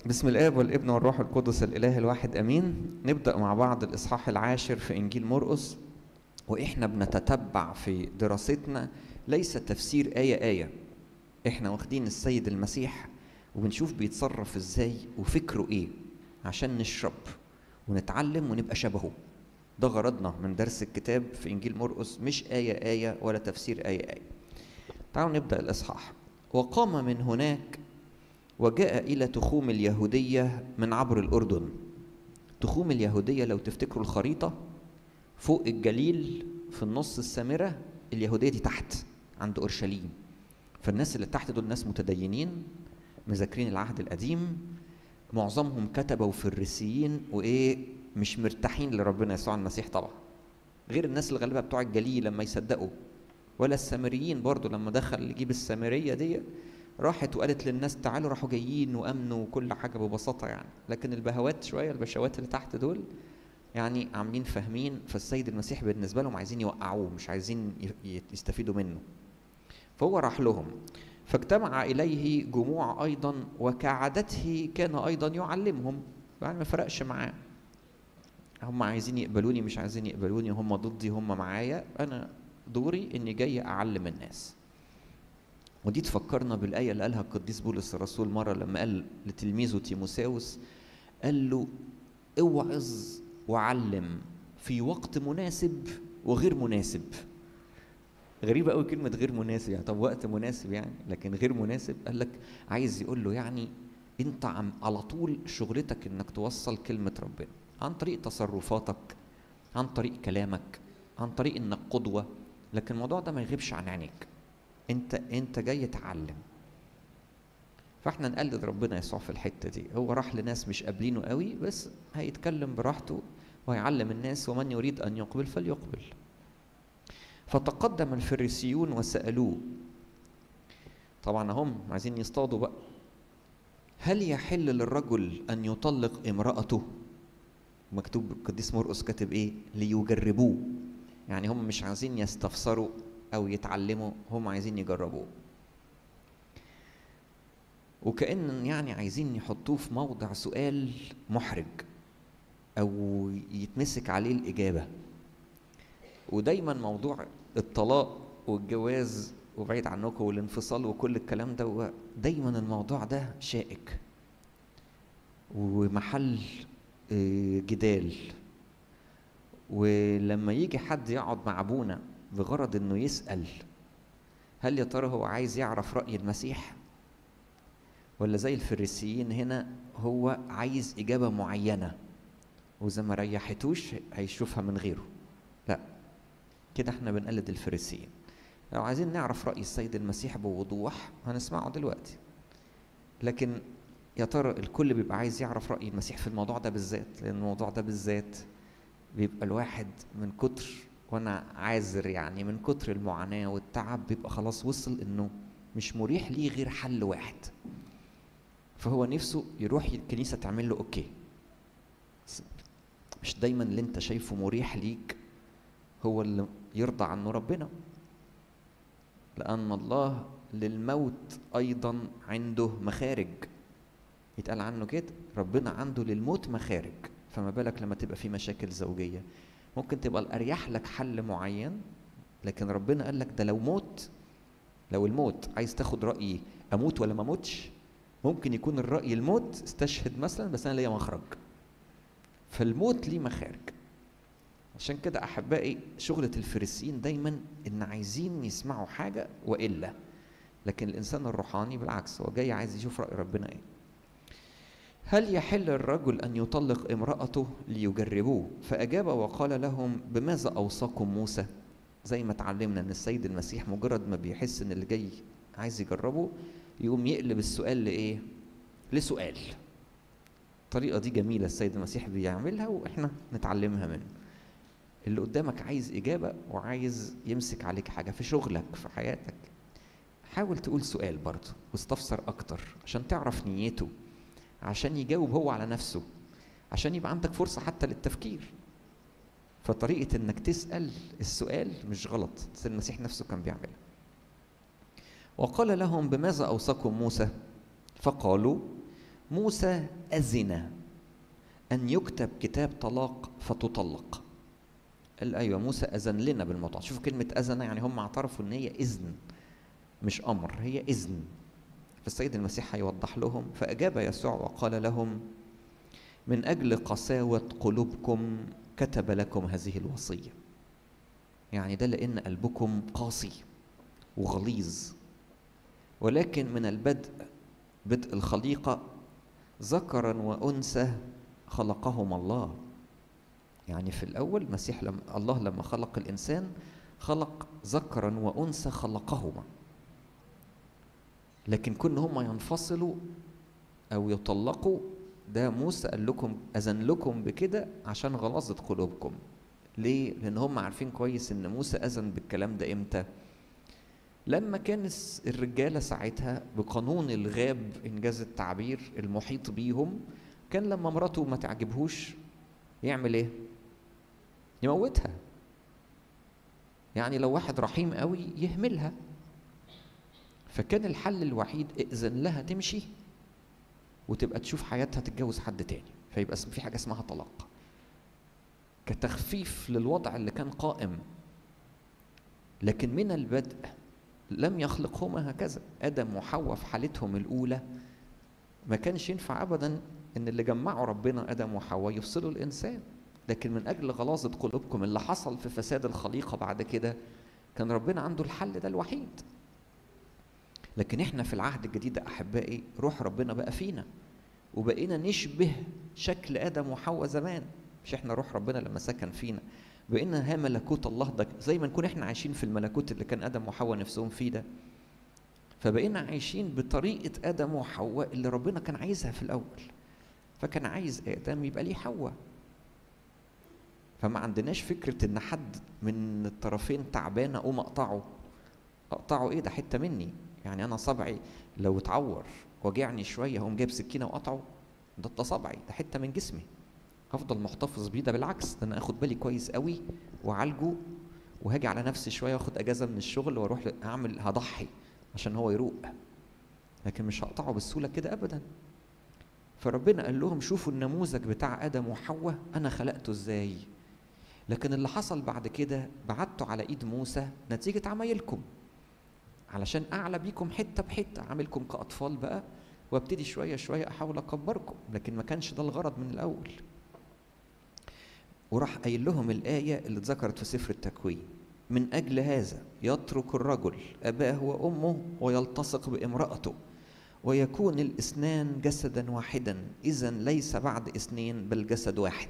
بسم الاب والابن والروح القدس الاله الواحد امين نبدا مع بعض الاصحاح العاشر في انجيل مرقس واحنا بنتتبع في دراستنا ليس تفسير ايه ايه احنا واخدين السيد المسيح وبنشوف بيتصرف ازاي وفكره ايه عشان نشرب ونتعلم ونبقى شبهه ده غرضنا من درس الكتاب في انجيل مرقس مش ايه ايه ولا تفسير ايه ايه تعالوا نبدا الاصحاح وقام من هناك وجاء إلى تخوم اليهودية من عبر الأردن تخوم اليهودية لو تفتكروا الخريطة فوق الجليل في النص السامرة اليهودية دي تحت عند أورشليم فالناس اللي تحت دول ناس متدينين مذاكرين العهد القديم معظمهم كتبة وفريسيين وإيه مش مرتاحين لربنا يسوع المسيح طبعا غير الناس الغالبة بتوع الجليل لما يصدقوا ولا السامريين برضو لما دخل يجيب السامرية دي راحت وقالت للناس تعالوا راحوا جايين وامنوا وكل حاجه ببساطه يعني لكن البهوات شويه البشوات اللي تحت دول يعني عاملين فاهمين فالسيد المسيح بالنسبه لهم عايزين يوقعوه مش عايزين يستفيدوا منه فهو راح لهم فاجتمع اليه جموع ايضا وكعادته كان ايضا يعلمهم يعني ما فرقش معاه هم عايزين يقبلوني مش عايزين يقبلوني هم ضدي هم معايا انا دوري اني جاي اعلم الناس ودي تفكرنا بالآية اللي قالها القديس بولس الرسول مرة لما قال لتلميذه تيموساوس قال له اوعظ وعلم في وقت مناسب وغير مناسب غريبة قوي كلمة غير مناسب يعني طب وقت مناسب يعني لكن غير مناسب قال لك عايز يقول له يعني انت عم على طول شغلتك انك توصل كلمة ربنا عن طريق تصرفاتك عن طريق كلامك عن طريق انك قدوة لكن الموضوع ده ما يغيبش عن عينيك انت انت جاي تعلم فاحنا نقلد ربنا يسوع في الحته دي هو راح لناس مش قابلينه قوي بس هيتكلم براحته وهيعلم الناس ومن يريد ان يقبل فليقبل فتقدم الفريسيون وسالوه طبعا هم عايزين يصطادوا بقى هل يحل للرجل ان يطلق امراته مكتوب القديس مرقس كاتب ايه ليجربوه يعني هم مش عايزين يستفسروا او يتعلموا هم عايزين يجربوه وكأن يعني عايزين يحطوه في موضع سؤال محرج او يتمسك عليه الاجابه ودايما موضوع الطلاق والجواز وبعيد عنكم والانفصال وكل الكلام ده دايما الموضوع ده شائك ومحل جدال ولما يجي حد يقعد مع ابونا بغرض انه يسال هل يا ترى هو عايز يعرف راي المسيح ولا زي الفريسيين هنا هو عايز اجابه معينه واذا ما ريحتوش هيشوفها من غيره لا كده احنا بنقلد الفريسيين لو عايزين نعرف راي السيد المسيح بوضوح هنسمعه دلوقتي لكن يا ترى الكل بيبقى عايز يعرف راي المسيح في الموضوع ده بالذات لان الموضوع ده بالذات بيبقى الواحد من كتر وانا عاذر يعني من كتر المعاناه والتعب بيبقى خلاص وصل انه مش مريح ليه غير حل واحد فهو نفسه يروح الكنيسه تعمل له اوكي مش دايما اللي انت شايفه مريح ليك هو اللي يرضى عنه ربنا لان الله للموت ايضا عنده مخارج يتقال عنه كده ربنا عنده للموت مخارج فما بالك لما تبقى في مشاكل زوجيه ممكن تبقى الاريح لك حل معين لكن ربنا قال لك ده لو موت لو الموت عايز تاخد رايي اموت ولا ما اموتش ممكن يكون الراي الموت استشهد مثلا بس انا ليا مخرج فالموت ليه مخارج عشان كده احبائي شغله الفريسيين دايما ان عايزين يسمعوا حاجه والا لكن الانسان الروحاني بالعكس هو جاي عايز يشوف راي ربنا ايه هل يحل الرجل أن يطلق امرأته ليجربوه فأجاب وقال لهم بماذا أوصاكم موسى زي ما اتعلمنا أن السيد المسيح مجرد ما بيحس أن اللي جاي عايز يجربه يقوم يقلب السؤال لإيه؟ لسؤال الطريقة دي جميلة السيد المسيح بيعملها وإحنا نتعلمها منه اللي قدامك عايز إجابة وعايز يمسك عليك حاجة في شغلك في حياتك حاول تقول سؤال برضه واستفسر أكتر عشان تعرف نيته عشان يجاوب هو على نفسه عشان يبقى عندك فرصة حتى للتفكير فطريقة انك تسأل السؤال مش غلط المسيح نفسه كان بيعملها وقال لهم بماذا أوصاكم موسى فقالوا موسى أذن أن يكتب كتاب طلاق فتطلق قال أيوة موسى أذن لنا بالموضوع شوفوا كلمة أذن يعني هم اعترفوا إن هي إذن مش أمر هي إذن فالسيد المسيح هيوضح لهم فأجاب يسوع وقال لهم من أجل قساوة قلوبكم كتب لكم هذه الوصية يعني ده لأن قلبكم قاسي وغليظ ولكن من البدء بدء الخليقة ذكرا وأنثى خلقهما الله يعني في الأول المسيح لما الله لما خلق الإنسان خلق ذكرا وأنثى خلقهما لكن كون هم ينفصلوا أو يطلقوا ده موسى قال لكم أذن لكم بكده عشان غلاظة قلوبكم ليه؟ لأن هم عارفين كويس إن موسى أذن بالكلام ده إمتى؟ لما كان الرجالة ساعتها بقانون الغاب إنجاز التعبير المحيط بيهم كان لما مراته ما تعجبهوش يعمل إيه؟ يموتها يعني لو واحد رحيم قوي يهملها فكان الحل الوحيد ائذن لها تمشي وتبقى تشوف حياتها تتجوز حد تاني فيبقى في حاجه اسمها طلاق كتخفيف للوضع اللي كان قائم لكن من البدء لم يخلقهما هكذا ادم وحواء في حالتهم الاولى ما كانش ينفع ابدا ان اللي جمعوا ربنا ادم وحواء يفصلوا الانسان لكن من اجل غلاظه قلوبكم اللي حصل في فساد الخليقه بعد كده كان ربنا عنده الحل ده الوحيد لكن احنا في العهد الجديد احبائي روح ربنا بقى فينا وبقينا نشبه شكل ادم وحواء زمان مش احنا روح ربنا لما سكن فينا بقينا ها ملكوت الله ده زي ما نكون احنا عايشين في الملكوت اللي كان ادم وحواء نفسهم فيه ده فبقينا عايشين بطريقه ادم وحواء اللي ربنا كان عايزها في الاول فكان عايز ادم يبقى ليه حواء فما عندناش فكره ان حد من الطرفين تعبان اقوم اقطعه اقطعه ايه ده حته مني يعني انا صبعي لو اتعور وجعني شويه هقوم جايب سكينه وقطعه ده ده صبعي ده حته من جسمي هفضل محتفظ بيه ده بالعكس ده انا اخد بالي كويس قوي واعالجه وهاجي على نفسي شويه واخد اجازه من الشغل واروح اعمل هضحي عشان هو يروق لكن مش هقطعه بالسهوله كده ابدا فربنا قال لهم شوفوا النموذج بتاع ادم وحواء انا خلقته ازاي لكن اللي حصل بعد كده بعته على ايد موسى نتيجه عمايلكم علشان اعلى بيكم حته بحته اعملكم كاطفال بقى وابتدي شويه شويه احاول اكبركم لكن ما كانش ده الغرض من الاول وراح قايل لهم الايه اللي اتذكرت في سفر التكوين من اجل هذا يترك الرجل اباه وامه ويلتصق بامراته ويكون الاثنان جسدا واحدا اذا ليس بعد اثنين بل جسد واحد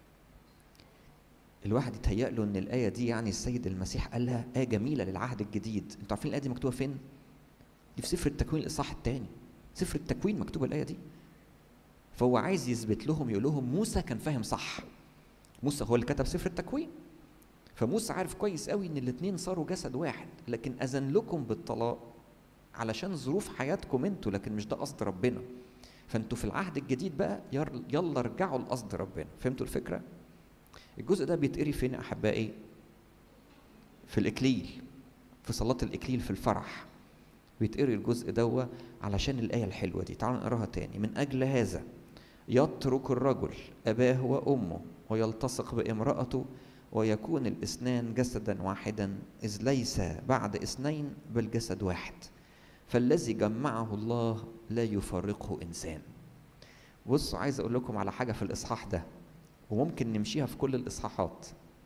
الواحد يتهيأ له ان الايه دي يعني السيد المسيح قالها ايه جميله للعهد الجديد انتوا عارفين الايه دي مكتوبه فين دي في سفر التكوين الاصحاح الثاني سفر التكوين مكتوبه الايه دي فهو عايز يثبت لهم يقول لهم موسى كان فاهم صح موسى هو اللي كتب سفر التكوين فموسى عارف كويس قوي ان الاثنين صاروا جسد واحد لكن اذن لكم بالطلاق علشان ظروف حياتكم انتوا لكن مش ده قصد ربنا فانتوا في العهد الجديد بقى يلا ارجعوا لقصد ربنا فهمتوا الفكره الجزء ده بيتقري فين احبائي في الاكليل في صلاه الاكليل في الفرح بيتقري الجزء ده علشان الايه الحلوه دي تعالوا نقراها تاني من اجل هذا يترك الرجل اباه وامه ويلتصق بامراته ويكون الاثنان جسدا واحدا اذ ليس بعد اثنين بل جسد واحد فالذي جمعه الله لا يفرقه انسان بصوا عايز اقول لكم على حاجه في الاصحاح ده وممكن نمشيها في كل الاصحاحات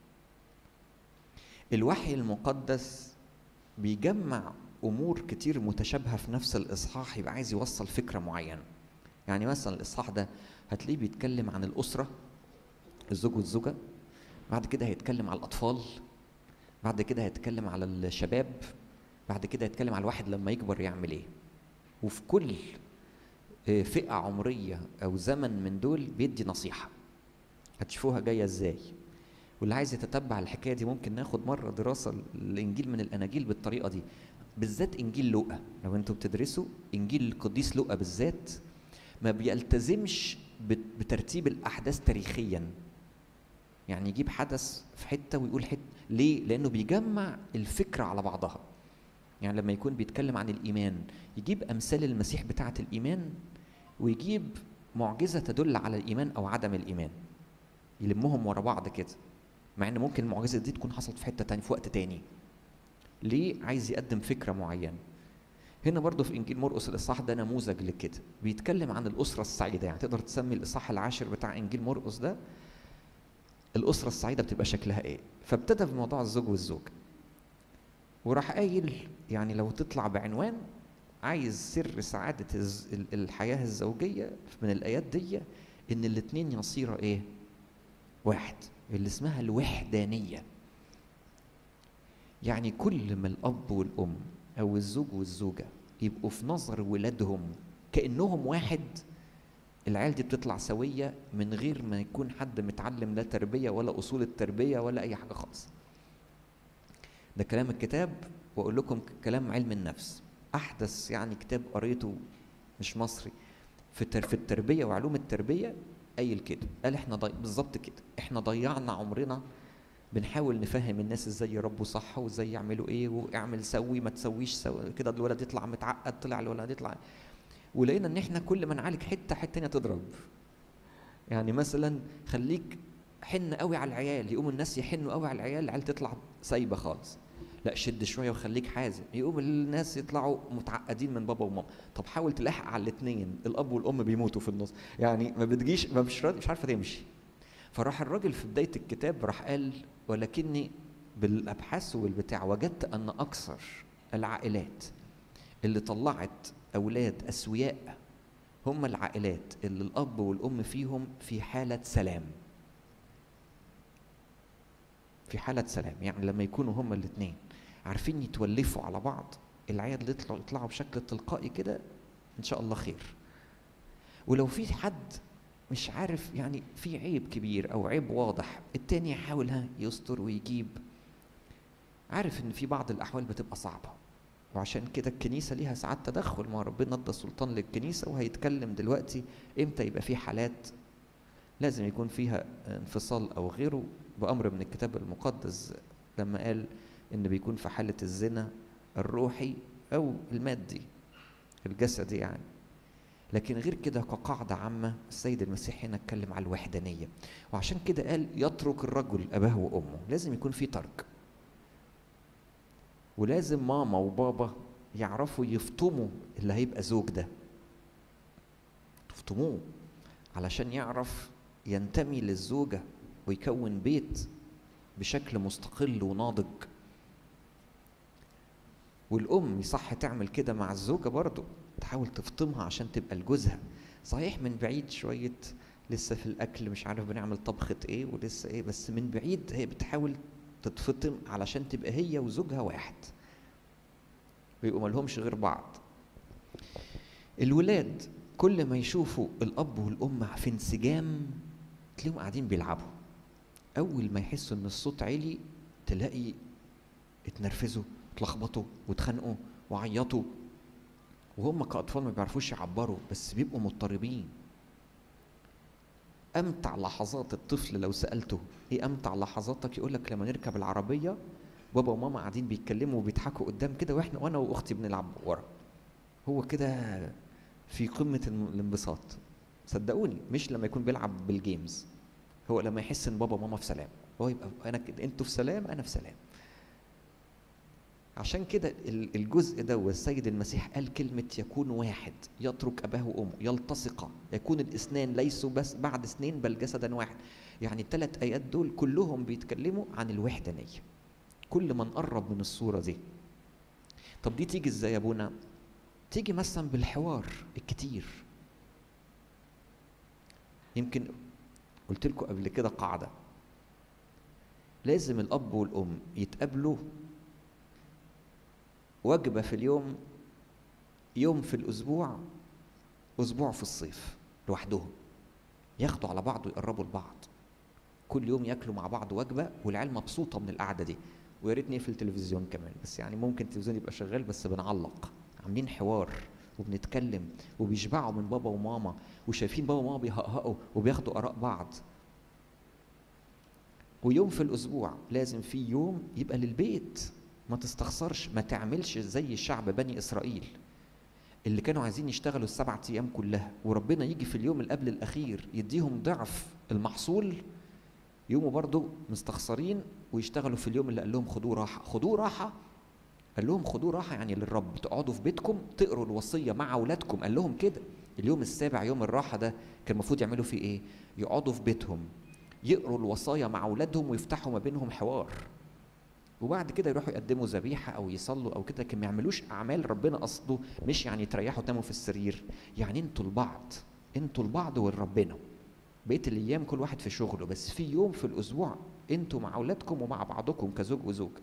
الوحي المقدس بيجمع امور كتير متشابهه في نفس الاصحاح يبقى عايز يوصل فكره معينه يعني مثلا الاصحاح ده هتلاقيه بيتكلم عن الاسره الزوج والزوجه بعد كده هيتكلم على الاطفال بعد كده هيتكلم على الشباب بعد كده هيتكلم على الواحد لما يكبر يعمل ايه وفي كل فئه عمريه او زمن من دول بيدي نصيحه هتشوفوها جايه ازاي واللي عايز يتتبع الحكايه دي ممكن ناخد مره دراسه الانجيل من الاناجيل بالطريقه دي بالذات انجيل لوقا لو انتوا بتدرسوا انجيل القديس لوقا بالذات ما بيلتزمش بترتيب الاحداث تاريخيا يعني يجيب حدث في حته ويقول حته ليه لانه بيجمع الفكره على بعضها يعني لما يكون بيتكلم عن الايمان يجيب امثال المسيح بتاعه الايمان ويجيب معجزه تدل على الايمان او عدم الايمان يلمهم ورا بعض كده مع ان ممكن المعجزه دي تكون حصلت في حته تاني في وقت تاني ليه عايز يقدم فكره معينه هنا برضه في انجيل مرقس الاصحاح ده نموذج لكده بيتكلم عن الاسره السعيده يعني تقدر تسمي الاصحاح العاشر بتاع انجيل مرقس ده الاسره السعيده بتبقى شكلها ايه فابتدى بموضوع الزوج والزوجه وراح قايل يعني لو تطلع بعنوان عايز سر سعاده الحياه الزوجيه من الايات دي ان الاثنين يصيروا ايه واحد اللي اسمها الوحدانيه يعني كل ما الاب والام او الزوج والزوجه يبقوا في نظر ولادهم كانهم واحد العيال دي بتطلع سويه من غير ما يكون حد متعلم لا تربيه ولا اصول التربيه ولا اي حاجه خالص ده كلام الكتاب واقول لكم كلام علم النفس احدث يعني كتاب قريته مش مصري في في التربيه وعلوم التربيه قايل كده قال احنا ضي... بالظبط كده احنا ضيعنا عمرنا بنحاول نفهم الناس ازاي يربوا صح وازاي يعملوا ايه واعمل سوي ما تسويش سوي كده الولد يطلع متعقد طلع الولد يطلع ولقينا ان احنا كل ما نعالج حته حته تانية تضرب يعني مثلا خليك حن قوي على العيال يقوم الناس يحنوا قوي على العيال العيال تطلع سايبه خالص لا شد شويه وخليك حازم يقوم الناس يطلعوا متعقدين من بابا وماما طب حاول تلاحق على الاثنين الاب والام بيموتوا في النص يعني ما بتجيش ما مش مش عارفه تمشي فراح الراجل في بدايه الكتاب راح قال ولكني بالابحاث والبتاع وجدت ان اكثر العائلات اللي طلعت اولاد اسوياء هم العائلات اللي الاب والام فيهم في حاله سلام في حاله سلام يعني لما يكونوا هما الاثنين عارفين يتولفوا على بعض العيال اللي يطلعوا يطلعوا بشكل تلقائي كده ان شاء الله خير ولو في حد مش عارف يعني في عيب كبير او عيب واضح التاني يحاول ها يستر ويجيب عارف ان في بعض الاحوال بتبقى صعبه وعشان كده الكنيسة ليها ساعات تدخل ما ربنا ادى سلطان للكنيسة وهيتكلم دلوقتي امتى يبقى في حالات لازم يكون فيها انفصال او غيره بأمر من الكتاب المقدس لما قال ان بيكون في حالة الزنا الروحي او المادي الجسدي يعني لكن غير كده كقاعدة عامة السيد المسيح هنا اتكلم على الوحدانية وعشان كده قال يترك الرجل أباه وأمه لازم يكون في ترك ولازم ماما وبابا يعرفوا يفطموا اللي هيبقى زوج ده تفطموه علشان يعرف ينتمي للزوجة ويكون بيت بشكل مستقل وناضج والأم يصح تعمل كده مع الزوجة برضه تحاول تفطمها عشان تبقى لجوزها صحيح من بعيد شوية لسه في الأكل مش عارف بنعمل طبخة إيه ولسه إيه بس من بعيد هي بتحاول تتفطم علشان تبقى هي وزوجها واحد ويبقوا ملهمش غير بعض الولاد كل ما يشوفوا الأب والأم في انسجام تلاقيهم قاعدين بيلعبوا أول ما يحسوا إن الصوت عالي تلاقي اتنرفزوا اتلخبطوا واتخانقوا وعيطوا وهم كأطفال ما بيعرفوش يعبروا بس بيبقوا مضطربين أمتع لحظات الطفل لو سألته إيه أمتع لحظاتك يقول لك لما نركب العربية بابا وماما قاعدين بيتكلموا وبيضحكوا قدام كده واحنا وانا واختي بنلعب ورا هو كده في قمة الانبساط صدقوني مش لما يكون بيلعب بالجيمز هو لما يحس ان بابا وماما في سلام هو يبقى انا كده انتوا في سلام انا في سلام عشان كده الجزء ده والسيد المسيح قال كلمة يكون واحد يترك أباه وأمه يلتصقا يكون الاثنان ليسوا بس بعد اثنين بل جسدا واحد يعني الثلاث آيات دول كلهم بيتكلموا عن الوحدانية كل ما نقرب من الصورة دي طب دي تيجي ازاي يا ابونا تيجي مثلا بالحوار الكتير يمكن قلت لكم قبل كده قاعدة لازم الأب والأم يتقابلوا وجبة في اليوم يوم في الأسبوع أسبوع في الصيف لوحدهم ياخدوا على بعض ويقربوا لبعض كل يوم ياكلوا مع بعض وجبة والعيال مبسوطة من القعدة دي ويا ريت نقفل التلفزيون كمان بس يعني ممكن التلفزيون يبقى شغال بس بنعلق عاملين حوار وبنتكلم وبيشبعوا من بابا وماما وشايفين بابا وماما بيهقهقوا وبياخدوا آراء بعض ويوم في الأسبوع لازم في يوم يبقى للبيت ما تستخسرش ما تعملش زي شعب بني إسرائيل اللي كانوا عايزين يشتغلوا السبعة ايام كلها وربنا يجي في اليوم اللي قبل الاخير يديهم ضعف المحصول يقوموا برضو مستخسرين ويشتغلوا في اليوم اللي قال لهم خدوه راحه خدوه راحه قال لهم خدوه راحه يعني للرب تقعدوا في بيتكم تقروا الوصيه مع اولادكم قال لهم كده اليوم السابع يوم الراحه ده كان المفروض يعملوا فيه ايه يقعدوا في بيتهم يقروا الوصايا مع اولادهم ويفتحوا ما بينهم حوار وبعد كده يروحوا يقدموا ذبيحه او يصلوا او كده لكن ما يعملوش اعمال ربنا قصده مش يعني تريحوا تناموا في السرير يعني انتوا لبعض انتوا لبعض ولربنا بقيه الايام كل واحد في شغله بس في يوم في الاسبوع انتوا مع اولادكم ومع بعضكم كزوج وزوج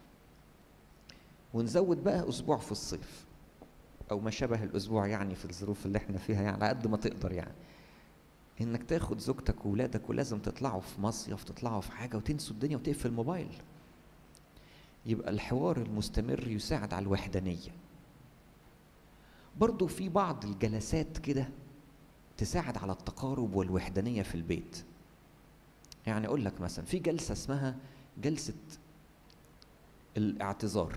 ونزود بقى اسبوع في الصيف او ما شبه الاسبوع يعني في الظروف اللي احنا فيها يعني على قد ما تقدر يعني انك تاخد زوجتك واولادك ولازم تطلعوا في مصيف تطلعوا في حاجه وتنسوا الدنيا وتقفل الموبايل يبقى الحوار المستمر يساعد على الوحدانيه برضو في بعض الجلسات كده تساعد على التقارب والوحدانيه في البيت يعني اقول لك مثلا في جلسه اسمها جلسه الاعتذار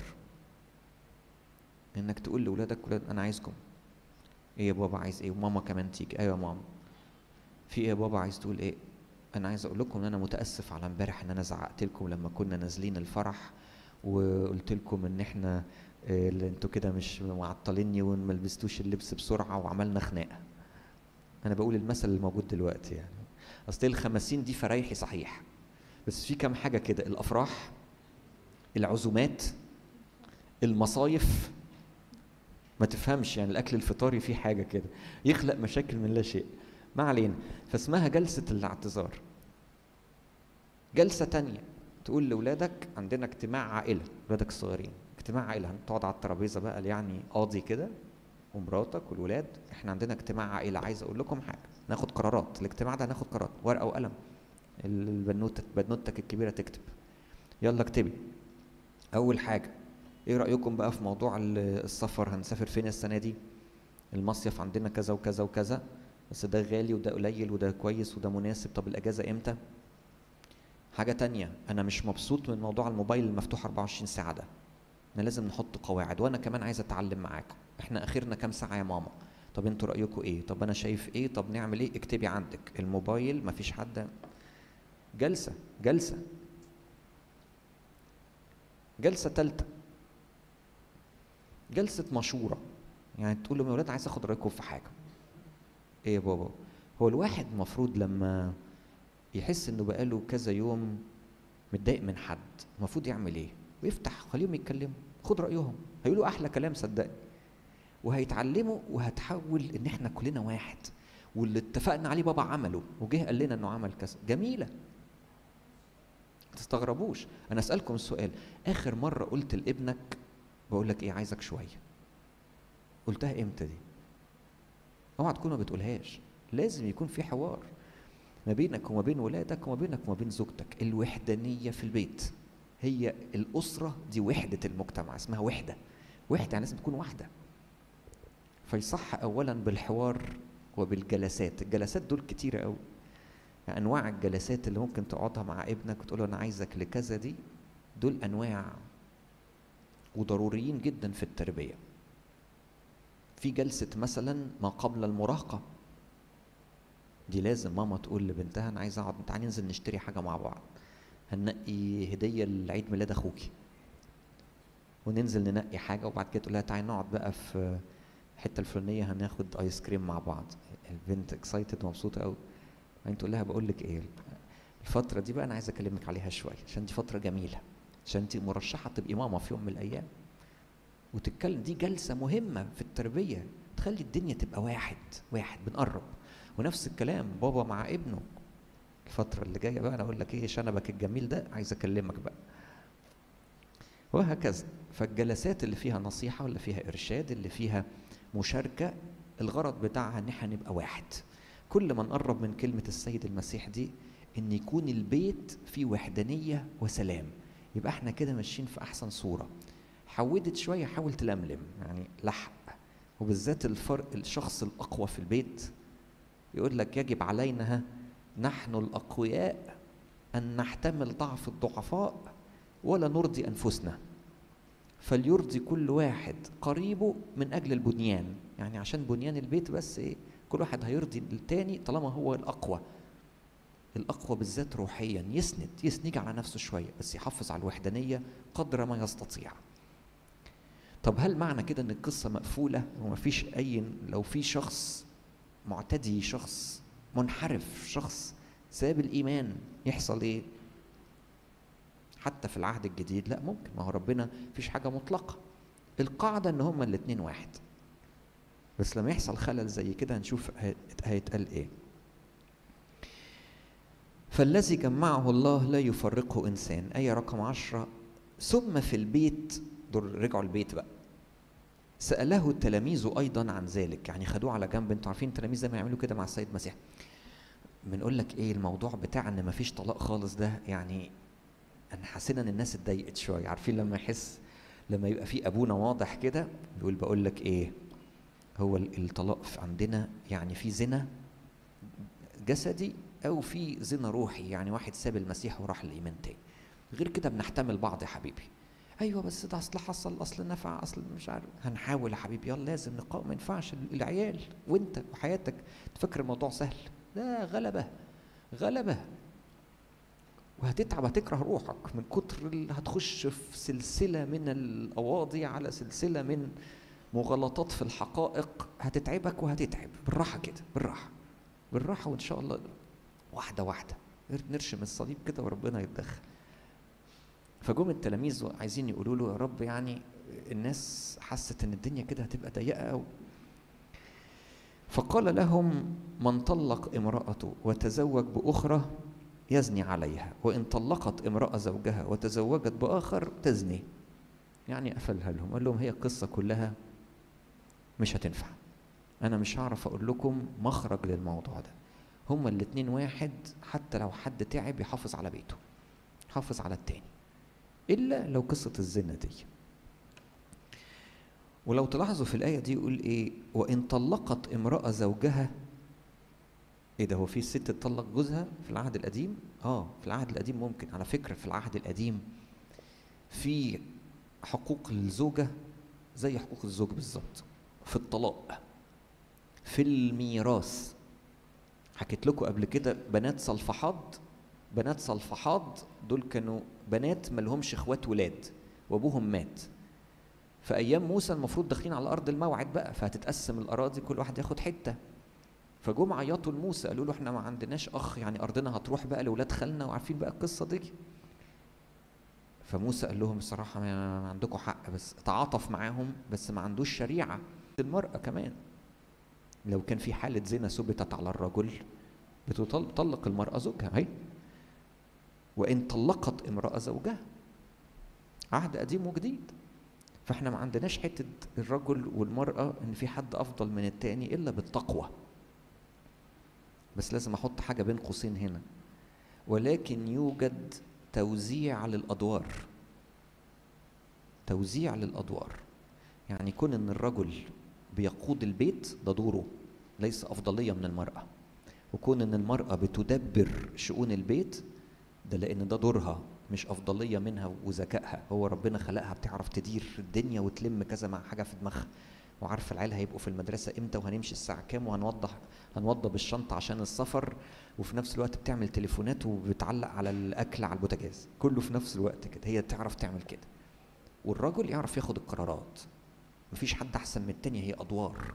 انك تقول لاولادك ولاد انا عايزكم ايه يا بابا عايز ايه وماما كمان تيجي ايوه يا ماما في ايه يا بابا عايز تقول ايه انا عايز اقول لكم ان انا متاسف على امبارح ان انا زعقت لكم لما كنا نازلين الفرح وقلت لكم ان احنا إيه اللي انتوا كده مش معطليني وما لبستوش اللبس بسرعه وعملنا خناقه انا بقول المثل الموجود دلوقتي يعني اصل الخمسين دي فرايحي صحيح بس في كام حاجه كده الافراح العزومات المصايف ما تفهمش يعني الاكل الفطاري فيه حاجه كده يخلق مشاكل من لا شيء ما علينا فاسمها جلسه الاعتذار جلسه تانية تقول لاولادك عندنا اجتماع عائله ولادك الصغيرين اجتماع عائله هتقعد على الترابيزه بقى يعني قاضي كده ومراتك والولاد احنا عندنا اجتماع عائله عايز اقول لكم حاجه ناخد قرارات الاجتماع ده هناخد قرارات ورقه وقلم البنوته بنوتك الكبيره تكتب يلا اكتبي اول حاجه ايه رايكم بقى في موضوع السفر هنسافر فين السنه دي المصيف عندنا كذا وكذا وكذا بس ده غالي وده قليل وده كويس وده مناسب طب الاجازه امتى حاجه تانية انا مش مبسوط من موضوع الموبايل المفتوح 24 ساعه ده احنا لازم نحط قواعد وانا كمان عايز اتعلم معاكم احنا اخرنا كام ساعه يا ماما طب انتوا رايكم ايه طب انا شايف ايه طب نعمل ايه اكتبي عندك الموبايل مفيش حد جلسه جلسه جلسه ثالثه جلسه مشوره يعني تقول لهم يا ولاد عايز اخد رايكم في حاجه ايه يا بابا هو الواحد المفروض لما يحس انه بقاله كذا يوم متضايق من حد المفروض يعمل ايه ويفتح خليهم يتكلموا خد رايهم هيقولوا احلى كلام صدقني وهيتعلموا وهتحول ان احنا كلنا واحد واللي اتفقنا عليه بابا عمله وجه قال لنا انه عمل كذا جميله ما تستغربوش انا اسالكم السؤال اخر مره قلت لابنك بقول لك ايه عايزك شويه قلتها امتى دي اوعى تكون ما بتقولهاش لازم يكون في حوار ما بينك وما بين ولادك وما بينك وما بين زوجتك الوحدانيه في البيت هي الاسره دي وحده المجتمع اسمها وحده وحده يعني لازم تكون واحده فيصح اولا بالحوار وبالجلسات الجلسات دول كتيرة قوي يعني انواع الجلسات اللي ممكن تقعدها مع ابنك وتقول له انا عايزك لكذا دي دول انواع وضروريين جدا في التربيه في جلسه مثلا ما قبل المراهقه دي لازم ماما تقول لبنتها انا عايز اقعد تعالي ننزل نشتري حاجه مع بعض هننقي هديه لعيد ميلاد اخوكي وننزل ننقي حاجه وبعد كده تقول لها تعالي نقعد بقى في الحته الفلانيه هناخد ايس كريم مع بعض البنت اكسايتد ومبسوطه قوي بعدين تقول لها بقول لك ايه الفتره دي بقى انا عايز اكلمك عليها شويه عشان دي فتره جميله عشان انت مرشحه تبقي ماما في يوم من الايام وتتكلم دي جلسه مهمه في التربيه تخلي الدنيا تبقى واحد واحد بنقرب ونفس الكلام بابا مع ابنه الفتره اللي جايه بقى انا اقول لك ايه شنبك الجميل ده عايز اكلمك بقى وهكذا فالجلسات اللي فيها نصيحه اللي فيها ارشاد اللي فيها مشاركه الغرض بتاعها ان احنا نبقى واحد كل ما نقرب من كلمه السيد المسيح دي ان يكون البيت فيه وحدانيه وسلام يبقى احنا كده ماشيين في احسن صوره حودت شويه حاول تلملم يعني لحق وبالذات الفرق الشخص الاقوى في البيت يقول لك يجب علينا نحن الاقوياء ان نحتمل ضعف الضعفاء ولا نرضي انفسنا فليرضي كل واحد قريبه من اجل البنيان يعني عشان بنيان البيت بس ايه كل واحد هيرضي التاني طالما هو الاقوى الاقوى بالذات روحيا يسند يسند على نفسه شويه بس يحافظ على الوحدانيه قدر ما يستطيع طب هل معنى كده ان القصه مقفوله ومفيش اي لو في شخص معتدي شخص منحرف شخص ساب الايمان يحصل ايه حتى في العهد الجديد لا ممكن ما هو ربنا مفيش حاجه مطلقه القاعده ان هما الاتنين واحد بس لما يحصل خلل زي كده هنشوف هيتقال ايه فالذي جمعه الله لا يفرقه انسان ايه رقم عشرة ثم في البيت دول رجعوا البيت بقى سأله التلاميذ أيضا عن ذلك يعني خدوه على جنب انتوا عارفين التلاميذ دايما يعملوا كده مع السيد المسيح بنقول لك ايه الموضوع بتاع ان مفيش طلاق خالص ده يعني انا حسينا ان الناس اتضايقت شويه عارفين لما يحس لما يبقى في ابونا واضح كده يقول بقول لك ايه هو الطلاق عندنا يعني في زنا جسدي او في زنا روحي يعني واحد ساب المسيح وراح الايمان تاني غير كده بنحتمل بعض يا حبيبي ايوه بس ده اصل حصل اصل نفع اصل مش عارف هنحاول يا حبيبي يلا لازم نقاوم ما ينفعش العيال وانت وحياتك تفكر الموضوع سهل ده غلبه غلبه وهتتعب هتكره روحك من كتر هتخش في سلسله من القواضي على سلسله من مغالطات في الحقائق هتتعبك وهتتعب بالراحه كده بالراحه بالراحه وان شاء الله واحده واحده نرشم الصليب كده وربنا يتدخل فجم التلاميذ عايزين يقولوا له يا رب يعني الناس حست ان الدنيا كده هتبقى ضيقه قوي فقال لهم من طلق امرأته وتزوج بأخرى يزني عليها وإن طلقت امرأة زوجها وتزوجت بآخر تزني يعني قفلها لهم قال لهم هي القصة كلها مش هتنفع أنا مش هعرف أقول لكم مخرج للموضوع ده هما الاتنين واحد حتى لو حد تعب يحافظ على بيته يحافظ على التاني إلا لو قصة الزنا دي ولو تلاحظوا في الآية دي يقول إيه وإن طلقت امرأة زوجها إيه ده هو في ست تطلق جوزها في العهد القديم؟ آه في العهد القديم ممكن على فكرة في العهد القديم في حقوق الزوجة زي حقوق الزوج بالظبط في الطلاق في الميراث حكيت لكم قبل كده بنات صلفحاد بنات صلفحاد دول كانوا بنات ملهمش اخوات ولاد وابوهم مات في ايام موسى المفروض داخلين على ارض الموعد بقى فهتتقسم الاراضي كل واحد ياخد حته فجم عيطوا لموسى قالوا له احنا ما عندناش اخ يعني ارضنا هتروح بقى لاولاد خالنا وعارفين بقى القصه دي فموسى قال لهم الصراحه ما عندكم حق بس تعاطف معاهم بس ما عندوش شريعه المراه كمان لو كان في حاله زنا ثبتت على الرجل بتطلق المراه زوجها هي وان طلقت امراه زوجها عهد قديم وجديد فاحنا ما عندناش حته الرجل والمراه ان في حد افضل من التاني الا بالتقوى بس لازم احط حاجه بين قوسين هنا ولكن يوجد توزيع للادوار توزيع للادوار يعني كون ان الرجل بيقود البيت ده دوره ليس افضليه من المراه وكون ان المراه بتدبر شؤون البيت ده لان ده دورها مش افضليه منها وذكائها هو ربنا خلقها بتعرف تدير الدنيا وتلم كذا مع حاجه في دماغها وعارفه العيال هيبقوا في المدرسه امتى وهنمشي الساعه كام وهنوضح هنوضب الشنطه عشان السفر وفي نفس الوقت بتعمل تليفونات وبتعلق على الاكل على البوتاجاز كله في نفس الوقت كده هي تعرف تعمل كده والرجل يعرف ياخد القرارات مفيش حد احسن من التاني هي ادوار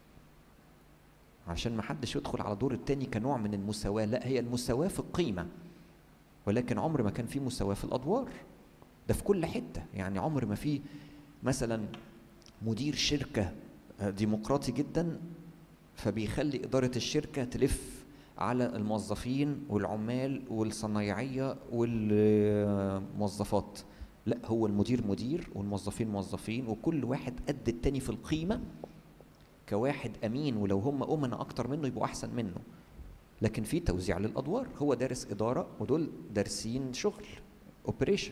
عشان ما حدش يدخل على دور التاني كنوع من المساواه لا هي المساواه في القيمه ولكن عمر ما كان في مساواه في الادوار ده في كل حته يعني عمر ما في مثلا مدير شركه ديمقراطي جدا فبيخلي اداره الشركه تلف على الموظفين والعمال والصنايعيه والموظفات لا هو المدير مدير والموظفين موظفين وكل واحد قد التاني في القيمه كواحد امين ولو هم امنا اكتر منه يبقوا احسن منه لكن في توزيع للادوار هو دارس اداره ودول دارسين شغل اوبريشن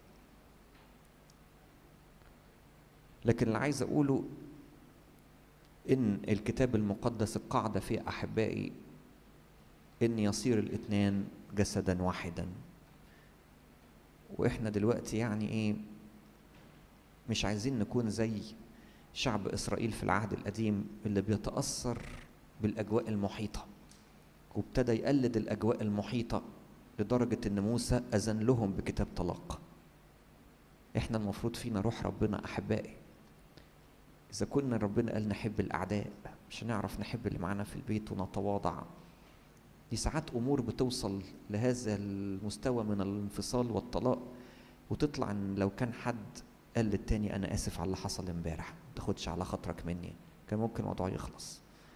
لكن اللي عايز اقوله ان الكتاب المقدس القاعده فيه احبائي ان يصير الاثنان جسدا واحدا واحنا دلوقتي يعني ايه مش عايزين نكون زي شعب اسرائيل في العهد القديم اللي بيتاثر بالاجواء المحيطه وابتدى يقلد الاجواء المحيطه لدرجه ان موسى اذن لهم بكتاب طلاق احنا المفروض فينا روح ربنا احبائي اذا كنا ربنا قال نحب الاعداء مش هنعرف نحب اللي معانا في البيت ونتواضع دي ساعات امور بتوصل لهذا المستوى من الانفصال والطلاق وتطلع ان لو كان حد قال للتاني انا اسف على اللي حصل امبارح ما تاخدش على خاطرك مني كان ممكن الموضوع يخلص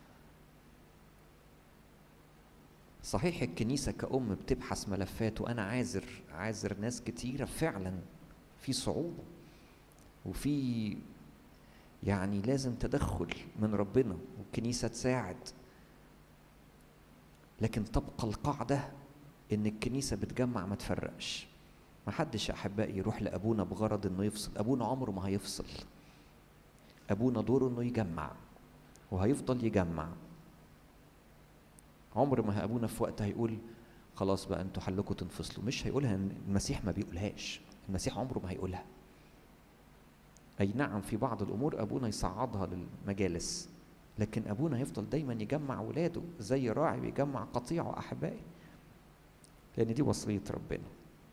صحيح الكنيسة كأم بتبحث ملفات وأنا عاذر عاذر ناس كتيرة فعلا في صعوبة وفي يعني لازم تدخل من ربنا والكنيسة تساعد لكن تبقى القاعدة إن الكنيسة بتجمع ما تفرقش ما حدش يا أحبائي يروح لأبونا بغرض إنه يفصل أبونا عمره ما هيفصل أبونا دوره إنه يجمع وهيفضل يجمع عمر ما أبونا في وقت هيقول خلاص بقى انتوا حلكم تنفصلوا مش هيقولها المسيح ما بيقولهاش المسيح عمره ما هيقولها أي نعم في بعض الأمور أبونا يصعدها للمجالس لكن أبونا هيفضل دايما يجمع ولاده زي راعي بيجمع قطيعه أحبائي لأن دي وصية ربنا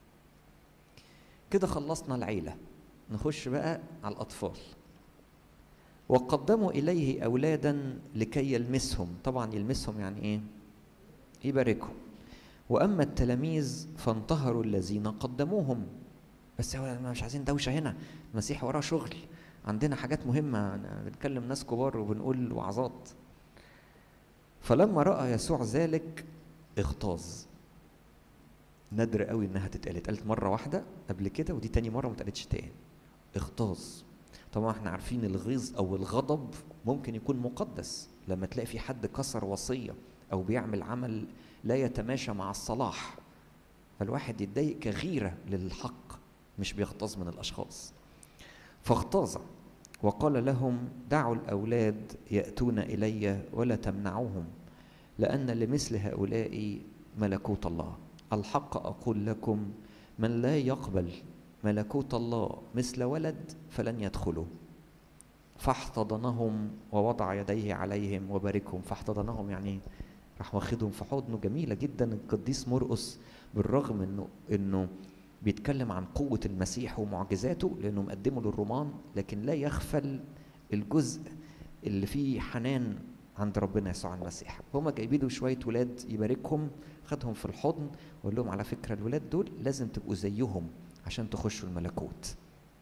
كده خلصنا العيلة نخش بقى على الأطفال وقدموا إليه أولادا لكي يلمسهم طبعا يلمسهم يعني إيه يباركهم وأما التلاميذ فانتهروا الذين قدموهم بس هو مش عايزين دوشه هنا المسيح وراه شغل عندنا حاجات مهمه بنكلم ناس كبار وبنقول وعظات فلما راى يسوع ذلك اغتاظ نادر قوي انها تتقال اتقالت مره واحده قبل كده ودي تاني مره ما اتقالتش تاني اغتاظ طبعا احنا عارفين الغيظ او الغضب ممكن يكون مقدس لما تلاقي في حد كسر وصيه او بيعمل عمل لا يتماشى مع الصلاح فالواحد يتضايق كغيره للحق مش بيغتاظ من الاشخاص فاغتاظ وقال لهم دعوا الاولاد ياتون الي ولا تمنعوهم لان لمثل هؤلاء ملكوت الله الحق اقول لكم من لا يقبل ملكوت الله مثل ولد فلن يدخلوا فاحتضنهم ووضع يديه عليهم وباركهم فاحتضنهم يعني راح واخدهم في حضنه جميله جدا القديس مرقس بالرغم انه انه بيتكلم عن قوة المسيح ومعجزاته لأنه مقدمه للرومان لكن لا يغفل الجزء اللي فيه حنان عند ربنا يسوع المسيح هما جايبين له شوية ولاد يباركهم خدهم في الحضن وقال لهم على فكرة الولاد دول لازم تبقوا زيهم عشان تخشوا الملكوت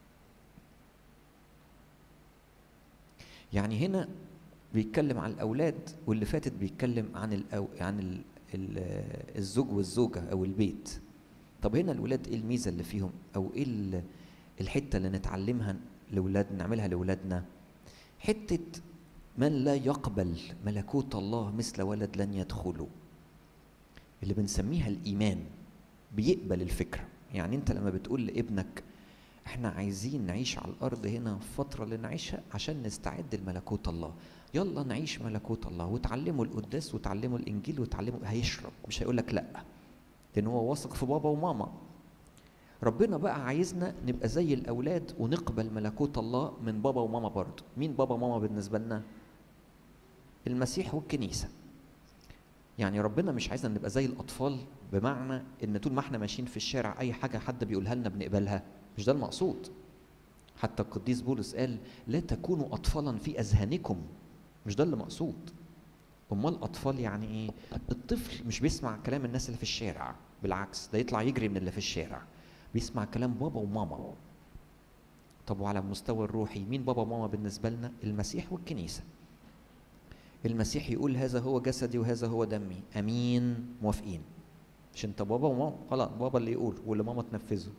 يعني هنا بيتكلم عن الأولاد واللي فاتت بيتكلم عن الأو... عن ال... ال... الزوج والزوجة أو البيت طب هنا الولاد ايه الميزه اللي فيهم او ايه الحته اللي نتعلمها لاولادنا نعملها لاولادنا حته من لا يقبل ملكوت الله مثل ولد لن يدخله اللي بنسميها الايمان بيقبل الفكره يعني انت لما بتقول لابنك احنا عايزين نعيش على الارض هنا في فتره اللي نعيشها عشان نستعد لملكوت الله يلا نعيش ملكوت الله وتعلموا القداس وتعلموا الانجيل وتعلموا هيشرب مش هيقول لك لا لان هو واثق في بابا وماما ربنا بقى عايزنا نبقى زي الاولاد ونقبل ملكوت الله من بابا وماما برضه مين بابا وماما بالنسبه لنا المسيح والكنيسه يعني ربنا مش عايزنا نبقى زي الاطفال بمعنى ان طول ما احنا ماشيين في الشارع اي حاجه حد بيقولها لنا بنقبلها مش ده المقصود حتى القديس بولس قال لا تكونوا اطفالا في اذهانكم مش ده اللي مقصود امال اطفال يعني ايه الطفل مش بيسمع كلام الناس اللي في الشارع بالعكس ده يطلع يجري من اللي في الشارع بيسمع كلام بابا وماما طب وعلى المستوى الروحي مين بابا وماما بالنسبه لنا المسيح والكنيسه المسيح يقول هذا هو جسدي وهذا هو دمي امين موافقين مش انت بابا وماما خلاص بابا اللي يقول واللي ماما تنفذه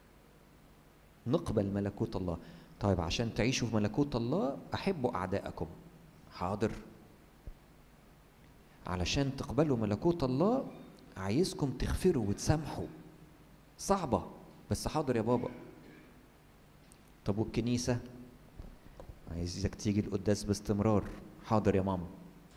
نقبل ملكوت الله طيب عشان تعيشوا في ملكوت الله احبوا اعدائكم حاضر علشان تقبلوا ملكوت الله عايزكم تغفروا وتسامحوا صعبة بس حاضر يا بابا طب والكنيسة عايزك تيجي القداس باستمرار حاضر يا ماما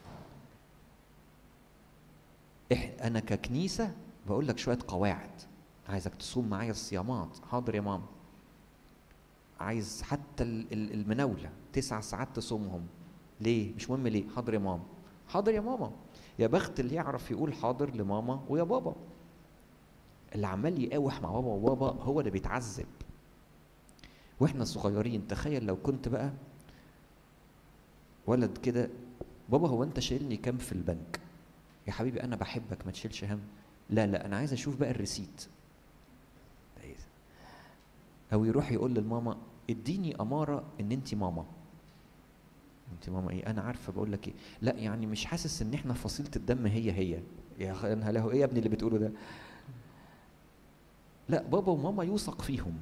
إح أنا ككنيسة بقول لك شوية قواعد عايزك تصوم معايا الصيامات حاضر يا ماما عايز حتى المناوله تسع ساعات تصومهم ليه مش مهم ليه حاضر يا ماما حاضر يا ماما يا بخت اللي يعرف يقول حاضر لماما ويا بابا اللي عمال يقاوح مع بابا وبابا هو اللي بيتعذب واحنا صغيرين تخيل لو كنت بقى ولد كده بابا هو انت شايلني كام في البنك يا حبيبي انا بحبك ما تشيلش هم لا لا انا عايز اشوف بقى الريسيت او يروح يقول للماما اديني اماره ان انت ماما انت ماما ايه انا عارفه بقول لك ايه لا يعني مش حاسس ان احنا فصيله الدم هي هي يا انا له ايه يا ابني اللي بتقوله ده لا بابا وماما يوثق فيهم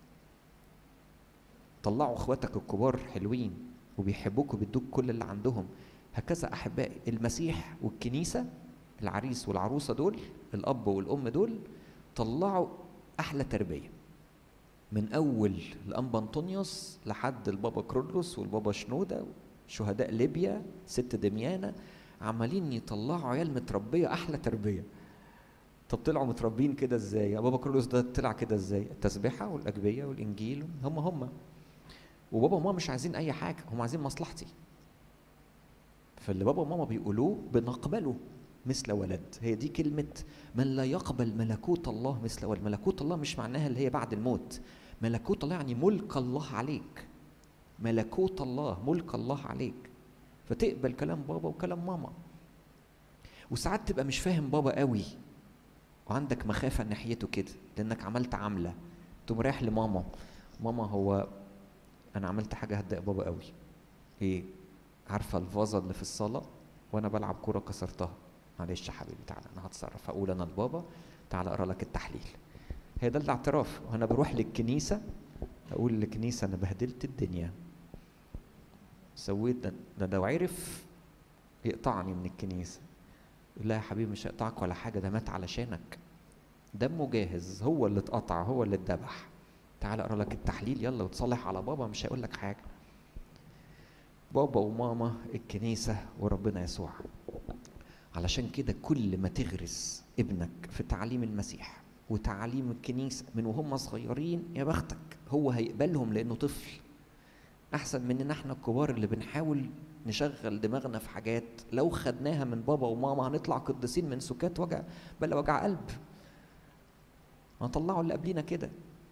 طلعوا اخواتك الكبار حلوين وبيحبوك وبيدوك كل اللي عندهم هكذا احبائي المسيح والكنيسه العريس والعروسه دول الاب والام دول طلعوا احلى تربيه من اول الانبا انطونيوس لحد البابا كرولوس والبابا شنوده شهداء ليبيا ست دميانه عمالين يطلعوا عيال متربيه احلى تربيه طب طلعوا متربين كده ازاي يا بابا كرولوس ده طلع كده ازاي التسبيحه والاجبيه والانجيل هم هم وبابا وماما مش عايزين اي حاجه هم عايزين مصلحتي فاللي بابا وماما بيقولوه بنقبله مثل ولد هي دي كلمة من لا يقبل ملكوت الله مثل ولد ملكوت الله مش معناها اللي هي بعد الموت ملكوت الله يعني ملك الله عليك ملكوت الله ملك الله عليك فتقبل كلام بابا وكلام ماما وساعات تبقى مش فاهم بابا قوي وعندك مخافة ناحيته كده لأنك عملت عملة تقوم رايح لماما ماما هو أنا عملت حاجة هتضايق بابا قوي إيه عارفة الفازة اللي في الصالة وأنا بلعب كورة كسرتها معلش يا حبيبي تعالى أنا هتصرف أقول أنا لبابا تعالى أقرأ لك التحليل هي ده الاعتراف وأنا بروح للكنيسة أقول للكنيسة أنا بهدلت الدنيا سويت ده لو عرف يقطعني من الكنيسة لا يا حبيبي مش هيقطعك ولا حاجة ده مات علشانك دمه جاهز هو اللي اتقطع هو اللي اتذبح تعال اقرا لك التحليل يلا وتصلح على بابا مش هيقول لك حاجه بابا وماما الكنيسه وربنا يسوع علشان كده كل ما تغرس ابنك في تعليم المسيح وتعليم الكنيسه من وهم صغيرين يا بختك هو هيقبلهم لانه طفل احسن مننا احنا الكبار اللي بنحاول نشغل دماغنا في حاجات لو خدناها من بابا وماما هنطلع قديسين من سكات وجع بلا وجع قلب هنطلعوا اللي قبلينا كده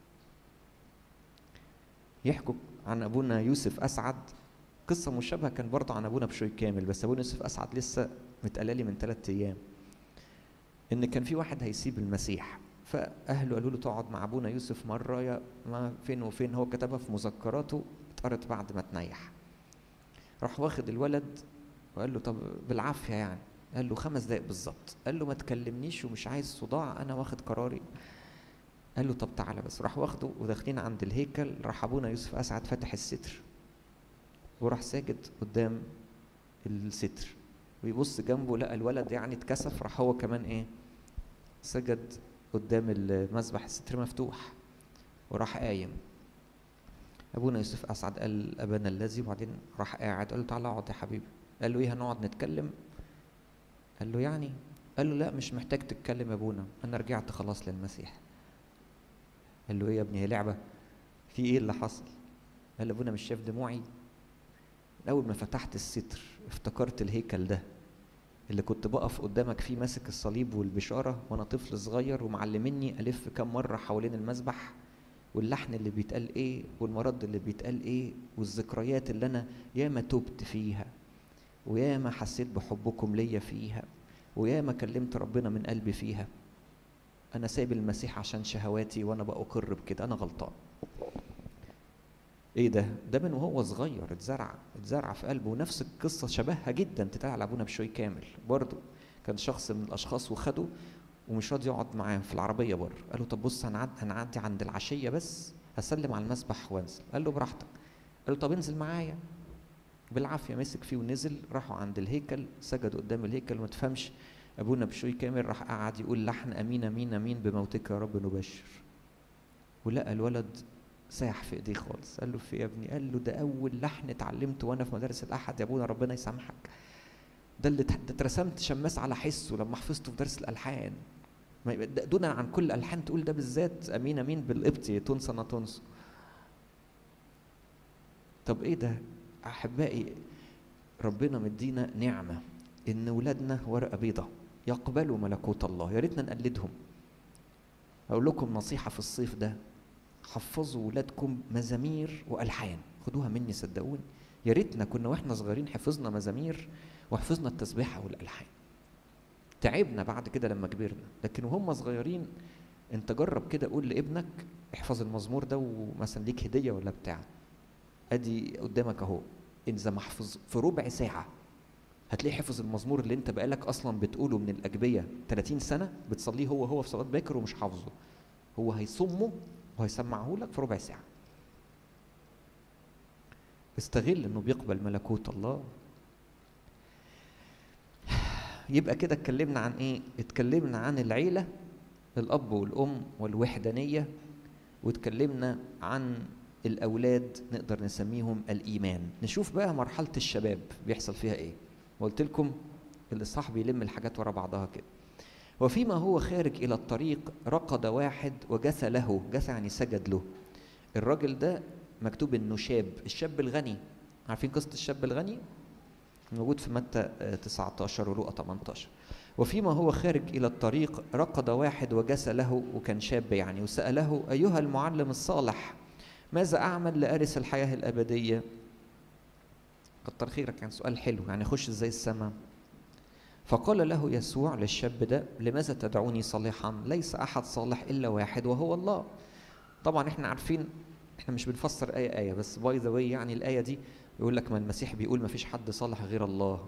يحكوا عن ابونا يوسف اسعد قصه مشابهه كان برضه عن ابونا بشوي كامل بس ابونا يوسف اسعد لسه متقالي من ثلاثة ايام ان كان في واحد هيسيب المسيح فاهله قالوا له تقعد مع ابونا يوسف مره يا ما فين وفين هو كتبها في مذكراته اتقرت بعد ما تنيح راح واخد الولد وقال له طب بالعافيه يعني قال له خمس دقايق بالظبط قال له ما تكلمنيش ومش عايز صداع انا واخد قراري قال له طب تعالى بس راح واخده وداخلين عند الهيكل راح ابونا يوسف اسعد فاتح الستر وراح ساجد قدام الستر ويبص جنبه لقى الولد يعني اتكسف راح هو كمان ايه سجد قدام المذبح الستر مفتوح وراح قايم ابونا يوسف اسعد قال ابانا الذي وبعدين راح قاعد قال له تعالى اقعد يا حبيبي قال له ايه هنقعد نتكلم قال له يعني قال له لا مش محتاج تتكلم يا ابونا انا رجعت خلاص للمسيح قال له ايه يا ابني هي لعبه في ايه اللي حصل قال له ابونا مش شايف دموعي اول ما فتحت الستر افتكرت الهيكل ده اللي كنت بقف قدامك فيه ماسك الصليب والبشاره وانا طفل صغير ومعلمني الف كام مره حوالين المسبح واللحن اللي بيتقال ايه والمرد اللي بيتقال ايه والذكريات اللي انا ياما تبت فيها وياما حسيت بحبكم ليا فيها وياما كلمت ربنا من قلبي فيها انا سايب المسيح عشان شهواتي وانا بأقر بكده انا غلطان ايه ده ده من وهو صغير اتزرع اتزرع في قلبه ونفس القصه شبهها جدا تتقال على ابونا بشوي كامل برضه كان شخص من الاشخاص وخده ومش راضي يقعد معاه في العربيه بره قال له طب بص هنعدي هنعدي عند العشيه بس هسلم على المسبح وانزل قال له براحتك قال له طب انزل معايا بالعافيه مسك فيه ونزل راحوا عند الهيكل سجدوا قدام الهيكل وما تفهمش ابونا بشوي كامل راح قعد يقول لحن امين امين امين بموتك يا رب نبشر ولقى الولد ساح في ايديه خالص قال له في يا ابني قال له ده اول لحن اتعلمته وانا في مدارس الاحد يا ابونا ربنا يسامحك ده اللي اترسمت شماس على حسه لما حفظته في درس الالحان دون عن كل الحان تقول ده بالذات امين امين بالقبطي تنسى نتنسى طب ايه ده احبائي ربنا مدينا نعمه ان ولادنا ورقه بيضه يقبلوا ملكوت الله يا ريتنا نقلدهم اقول لكم نصيحه في الصيف ده حفظوا ولادكم مزامير والحان خدوها مني صدقوني يا ريتنا كنا واحنا صغيرين حفظنا مزامير وحفظنا التسبيحه والالحان تعبنا بعد كده لما كبرنا لكن وهم صغيرين انت جرب كده قول لابنك احفظ المزمور ده ومثلا ليك هديه ولا بتاع ادي قدامك اهو اذا محفظ في ربع ساعه هتلاقيه حفظ المزمور اللي انت بقالك اصلا بتقوله من الاجبيه 30 سنه بتصليه هو هو في صلاه باكر ومش حافظه هو هيصمه وهيسمعه لك في ربع ساعه استغل انه بيقبل ملكوت الله يبقى كده اتكلمنا عن ايه اتكلمنا عن العيله الاب والام والوحدانيه واتكلمنا عن الاولاد نقدر نسميهم الايمان نشوف بقى مرحله الشباب بيحصل فيها ايه وقلت لكم الاصحاح بيلم الحاجات ورا بعضها كده وفيما هو خارج الى الطريق رقد واحد وجثى له جثى يعني سجد له الراجل ده مكتوب انه شاب الشاب الغني عارفين قصه الشاب الغني موجود في متى 19 ولوقا 18 وفيما هو خارج الى الطريق رقد واحد وجثى له وكان شاب يعني وساله ايها المعلم الصالح ماذا اعمل لارث الحياه الابديه كتر خيرك كان سؤال حلو يعني خش ازاي السماء فقال له يسوع للشاب ده لماذا تدعوني صالحا ليس احد صالح الا واحد وهو الله طبعا احنا عارفين احنا مش بنفسر ايه ايه بس باي ذا واي يعني الايه دي يقول لك ما المسيح بيقول ما فيش حد صالح غير الله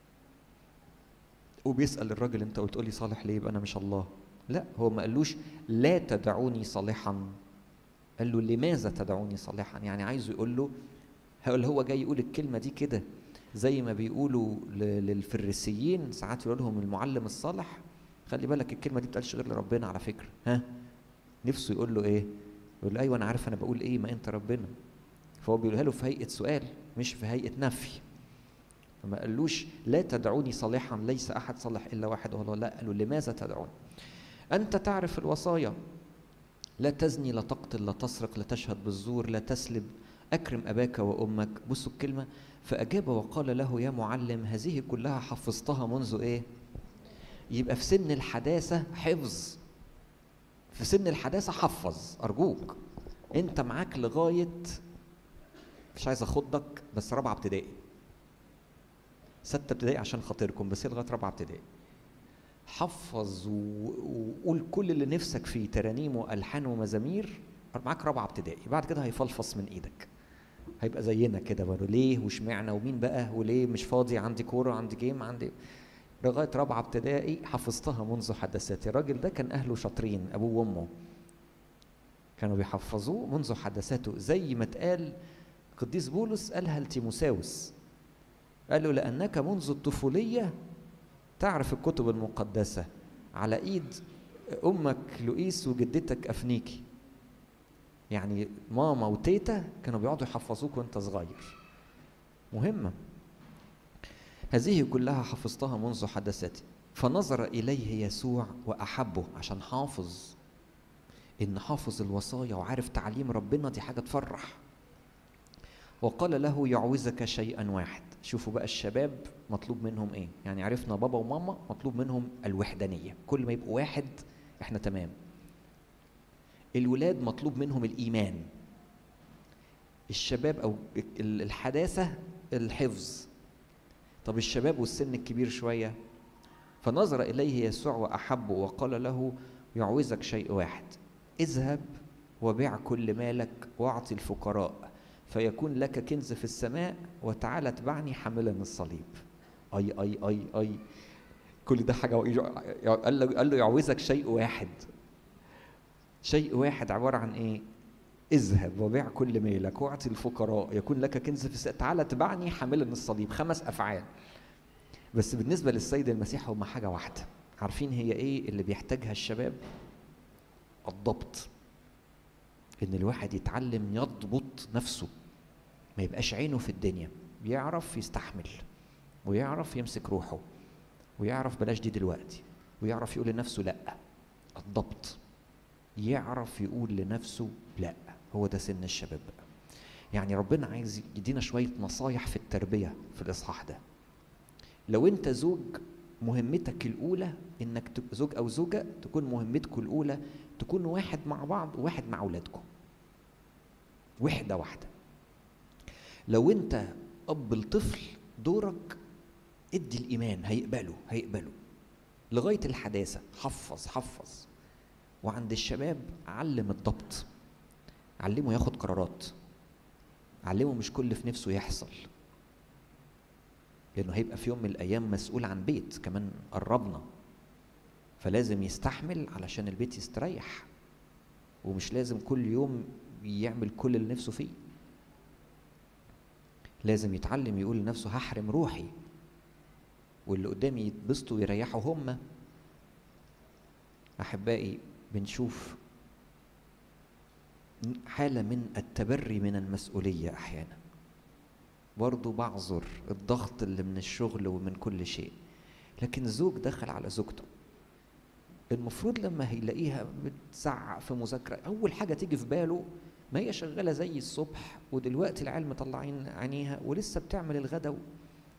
وبيسال الراجل انت قلت لي صالح ليه يبقى انا مش الله لا هو ما قالوش لا تدعوني صالحا قال له لماذا تدعوني صالحا يعني عايزه يقول له هل هو جاي يقول الكلمه دي كده زي ما بيقولوا للفريسيين ساعات يقول لهم المعلم الصالح خلي بالك الكلمه دي بتقالش غير لربنا على فكره ها نفسه يقول له ايه يقول له ايوه انا عارف انا بقول ايه ما انت ربنا فهو بيقولها له في هيئه سؤال مش في هيئه نفي فما قالوش لا تدعوني صالحا ليس احد صالح الا واحد وهو لا قالوا لماذا تدعون انت تعرف الوصايا لا تزني لا تقتل لا تسرق لا تشهد بالزور لا تسلب اكرم اباك وامك بصوا الكلمه فاجاب وقال له يا معلم هذه كلها حفظتها منذ ايه يبقى في سن الحداثه حفظ في سن الحداثه حفظ ارجوك انت معاك لغايه مش عايز اخضك بس رابعه ابتدائي ستة ابتدائي عشان خاطركم بس هي لغايه رابعه ابتدائي حفظ وقول كل اللي نفسك فيه ترانيم والحان ومزامير معاك رابعه ابتدائي بعد كده هيفلفص من ايدك هيبقى زينا كده برضه ليه واشمعنى ومين بقى وليه مش فاضي عندي كوره عندي جيم عندي لغايه رابعه ابتدائي حفظتها منذ حدثاتي الراجل ده كان اهله شاطرين ابوه وامه كانوا بيحفظوه منذ حدثاته زي ما اتقال قديس بولس قالها لتيموساوس قال له لانك منذ الطفوليه تعرف الكتب المقدسه على ايد امك لؤيس وجدتك افنيكي يعني ماما وتيتا كانوا بيقعدوا يحفظوك وانت صغير مهمه هذه كلها حفظتها منذ حدثتي فنظر اليه يسوع واحبه عشان حافظ ان حافظ الوصايا وعارف تعليم ربنا دي حاجه تفرح وقال له يعوزك شيئا واحد شوفوا بقى الشباب مطلوب منهم ايه يعني عرفنا بابا وماما مطلوب منهم الوحدانيه كل ما يبقوا واحد احنا تمام الولاد مطلوب منهم الايمان الشباب او الحداثه الحفظ طب الشباب والسن الكبير شويه فنظر اليه يسوع واحبه وقال له يعوزك شيء واحد اذهب وبيع كل مالك واعطي الفقراء فيكون لك كنز في السماء وتعالى اتبعني حاملا الصليب اي اي اي اي كل ده حاجه قال له قال له يعوزك شيء واحد شيء واحد عباره عن ايه اذهب وبيع كل مالك واعطي الفقراء يكون لك كنز في السماء تعالى اتبعني حاملا الصليب خمس افعال بس بالنسبه للسيد المسيح هما حاجه واحده عارفين هي ايه اللي بيحتاجها الشباب الضبط ان الواحد يتعلم يضبط نفسه ما يبقاش عينه في الدنيا بيعرف يستحمل ويعرف يمسك روحه ويعرف بلاش دي دلوقتي ويعرف يقول لنفسه لا الضبط يعرف يقول لنفسه لا هو ده سن الشباب بقى يعني ربنا عايز يدينا شويه نصايح في التربيه في الاصحاح ده لو انت زوج مهمتك الاولى انك تك- زوج او زوجه تكون مهمتكم الاولى تكون واحد مع بعض وواحد مع اولادكم وحده واحده لو انت اب الطفل دورك ادي الايمان هيقبله هيقبله لغايه الحداثه حفظ حفظ وعند الشباب علم الضبط علمه ياخد قرارات علمه مش كل في نفسه يحصل لانه هيبقى في يوم من الايام مسؤول عن بيت كمان قربنا فلازم يستحمل علشان البيت يستريح ومش لازم كل يوم يعمل كل اللي نفسه فيه لازم يتعلم يقول لنفسه هحرم روحي واللي قدامي يتبسطوا ويريحوا هم احبائي بنشوف حاله من التبري من المسؤوليه احيانا برضه بعذر الضغط اللي من الشغل ومن كل شيء لكن زوج دخل على زوجته المفروض لما هيلاقيها بتزعق في مذاكره اول حاجه تيجي في باله ما هي شغاله زي الصبح ودلوقتي العيال مطلعين عينيها ولسه بتعمل الغدا و...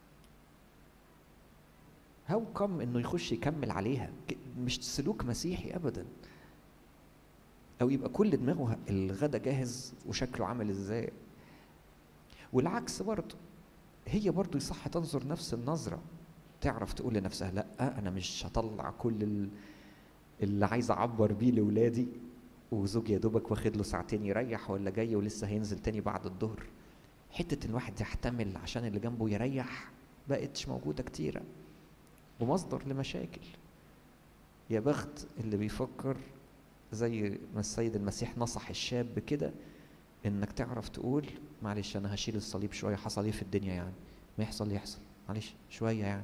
هاو كم انه يخش يكمل عليها ك- مش سلوك مسيحي ابدا او يبقى كل دماغه الغدا جاهز وشكله عامل ازاي والعكس برضه هي برضه يصح تنظر نفس النظرة تعرف تقول لنفسها لا أنا مش هطلع كل ال- اللي عايز أعبر بيه لولادي وزوجي يا دوبك واخد له ساعتين يريح ولا جاي ولسه هينزل تاني بعد الظهر حتة الواحد يحتمل عشان اللي جنبه يريح بقتش موجودة كتيرة ومصدر لمشاكل يا بخت اللي بيفكر زي ما السيد المسيح نصح الشاب كده انك تعرف تقول معلش انا هشيل الصليب شويه حصل ايه في الدنيا يعني ما يحصل يحصل معلش شويه يعني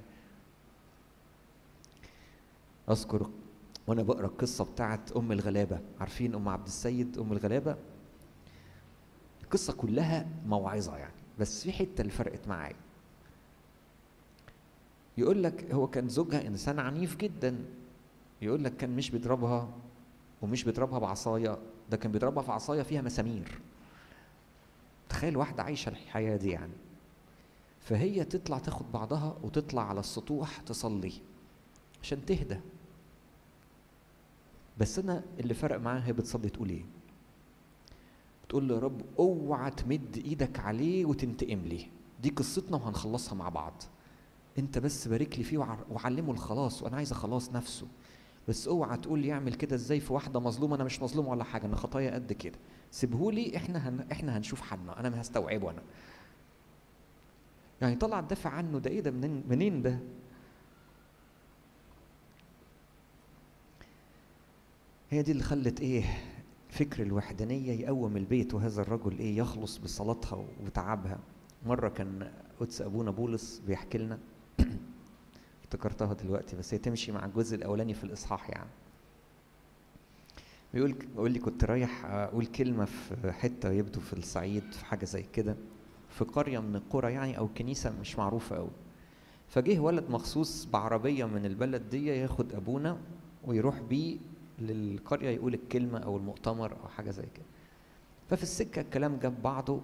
اذكر وانا بقرا القصه بتاعت ام الغلابه عارفين ام عبد السيد ام الغلابه القصه كلها موعظه يعني بس في حته اللي فرقت معايا يقول لك هو كان زوجها انسان عنيف جدا يقول لك كان مش بيضربها ومش بيضربها بعصايه ده كان بيضربها في عصايه فيها مسامير تخيل واحدة عايشة الحياة دي يعني فهي تطلع تاخد بعضها وتطلع على السطوح تصلي عشان تهدى بس انا اللي فرق معاها هي بتصلي تقول ايه تقول له يا رب اوعى تمد ايدك عليه وتنتقم لي دي قصتنا وهنخلصها مع بعض انت بس بارك لي فيه وع- وعلمه الخلاص وانا عايز اخلاص نفسه بس اوعى تقول لي يعمل كده ازاي في واحده مظلومه انا مش مظلوم ولا حاجه انا خطايا قد كده سيبهولي احنا هن... احنا هنشوف حالنا انا ما هستوعبه انا يعني طلع تدافع عنه ده ايه ده منين منين ده هي دي اللي خلت ايه فكر الوحدانية يقوم البيت وهذا الرجل ايه يخلص بصلاتها وتعبها مرة كان قدس ابونا بولس بيحكي لنا افتكرتها دلوقتي بس هي تمشي مع الجزء الاولاني في الاصحاح يعني بيقول بيقول لي كنت رايح اقول كلمه في حته يبدو في الصعيد في حاجه زي كده في قريه من القرى يعني او كنيسه مش معروفه قوي فجه ولد مخصوص بعربيه من البلد دي ياخد ابونا ويروح بيه للقريه يقول الكلمه او المؤتمر او حاجه زي كده ففي السكه الكلام جاب بعضه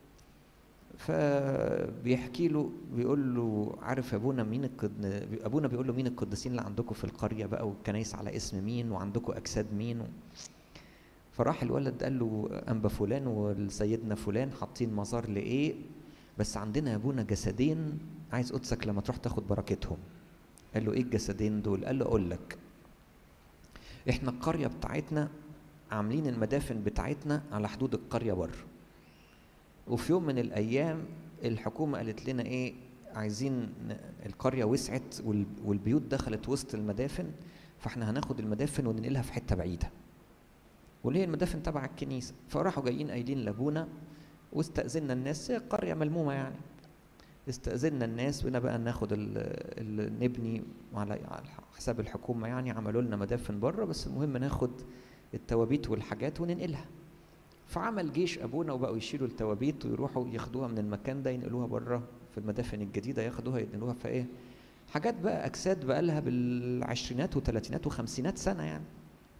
فبيحكي له بيقول له عارف يا ابونا مين القد... ابونا بيقول له مين القديسين اللي عندكم في القريه بقى والكنايس على اسم مين وعندكم اجساد مين و... فراح الولد قال له انبا فلان والسيدنا فلان حاطين مزار لايه بس عندنا يا ابونا جسدين عايز قدسك لما تروح تاخد بركتهم قال له ايه الجسدين دول قال له اقول لك احنا القريه بتاعتنا عاملين المدافن بتاعتنا على حدود القريه بره وفي يوم من الايام الحكومه قالت لنا ايه عايزين ن- القريه وسعت وال- والبيوت دخلت وسط المدافن فاحنا هناخد المدافن وننقلها في حته بعيده واللي هي المدافن تبع الكنيسه فراحوا جايين قايلين لابونا واستأذنا الناس هي قريه ملمومه يعني استأذنا الناس وهنا بقى ناخد ال ال نبني على على حساب الحكومه يعني عملوا لنا مدافن بره بس المهم ناخد التوابيت والحاجات وننقلها فعمل جيش ابونا وبقوا يشيلوا التوابيت ويروحوا ياخدوها من المكان ده ينقلوها بره في المدافن الجديده ياخدوها ينقلوها في ايه حاجات بقى اجساد بقى لها بالعشرينات وثلاثينات وخمسينات سنه يعني